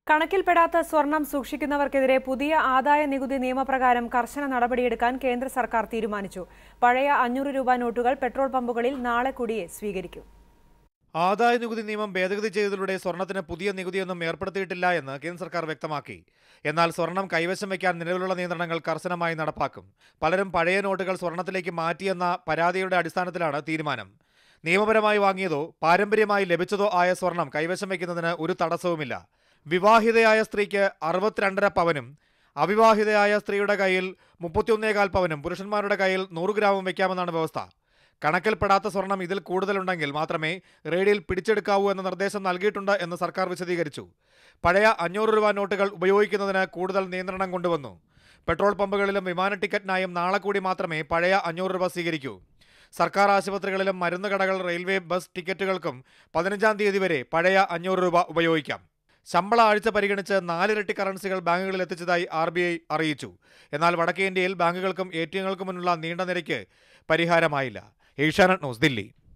കണക്കിൽപ്പെടാത്ത സ്വർണം സൂക്ഷിക്കുന്നവർക്കെതിരെ പുതിയ ആദായ നികുതി നിയമപ്രകാരം കർശന നടപടിയെടുക്കാൻ കേന്ദ്ര സർക്കാർ തീരുമാനിച്ചു പഴയ അഞ്ഞൂറ് രൂപ നോട്ടുകൾ പെട്രോൾ പമ്പുകളിൽ നാളെ കൂടിയേ സ്വീകരിക്കൂ ആദായ നികുതി നിയമം ഭേദഗതി ചെയ്തതിലൂടെ സ്വർണത്തിന് പുതിയ നികുതിയൊന്നും ഏർപ്പെടുത്തിയിട്ടില്ല എന്ന് കേന്ദ്ര സർക്കാർ വ്യക്തമാക്കി എന്നാൽ സ്വർണം കൈവശം വയ്ക്കാൻ നിലവിലുള്ള നിയന്ത്രണങ്ങൾ കർശനമായി നടപ്പാക്കും പലരും പഴയ നോട്ടുകൾ സ്വർണത്തിലേക്ക് മാറ്റിയെന്ന പരാതിയുടെ അടിസ്ഥാനത്തിലാണ് തീരുമാനം നിയമപരമായി വാങ്ങിയതോ പാരമ്പര്യമായി ലഭിച്ചതോ ആയ സ്വർണം കൈവശം വയ്ക്കുന്നതിന് ഒരു തടസ്സവുമില്ല വിവാഹിതയായ സ്ത്രീക്ക് അറുപത്തിരണ്ടര പവനും അവിവാഹിതയായ സ്ത്രീയുടെ കയ്യിൽ മുപ്പത്തിയൊന്നേകാൽ പവനും പുരുഷന്മാരുടെ കയ്യിൽ നൂറ് ഗ്രാമും വയ്ക്കാമെന്നാണ് വ്യവസ്ഥ കണക്കിൽപ്പെടാത്ത സ്വർണം ഇതിൽ കൂടുതലുണ്ടെങ്കിൽ മാത്രമേ റെയ്ഡിൽ പിടിച്ചെടുക്കാവൂ എന്ന നിർദ്ദേശം നൽകിയിട്ടുണ്ട് എന്ന് സർക്കാർ വിശദീകരിച്ചു പഴയ അഞ്ഞൂറ് രൂപ നോട്ടുകൾ ഉപയോഗിക്കുന്നതിന് കൂടുതൽ നിയന്ത്രണം കൊണ്ടുവന്നു പെട്രോൾ പമ്പുകളിലും വിമാന ടിക്കറ്റിനായും നാളെ കൂടി മാത്രമേ പഴയ അഞ്ഞൂറ് രൂപ സ്വീകരിക്കൂ സർക്കാർ ആശുപത്രികളിലും മരുന്ന് കടകൾ റെയിൽവേ ബസ് ടിക്കറ്റുകൾക്കും പതിനഞ്ചാം തീയതി വരെ പഴയ അഞ്ഞൂറ് രൂപ ഉപയോഗിക്കാം ശമ്പള ആഴ്ച പരിഗണിച്ച് നാലിരട്ടി കറൻസികൾ ബാങ്കുകളിൽ എത്തിച്ചതായി ആർ ബി ഐ അറിയിച്ചു എന്നാൽ വടക്കേ ഇന്ത്യയിൽ ബാങ്കുകൾക്കും എ ടി എങ്ങൾക്കും മുന്നിലുള്ള നീണ്ട നിരയ്ക്ക് പരിഹാരമായില്ല ഏഷ്യാനെറ്റ് ന്യൂസ് ദില്ലി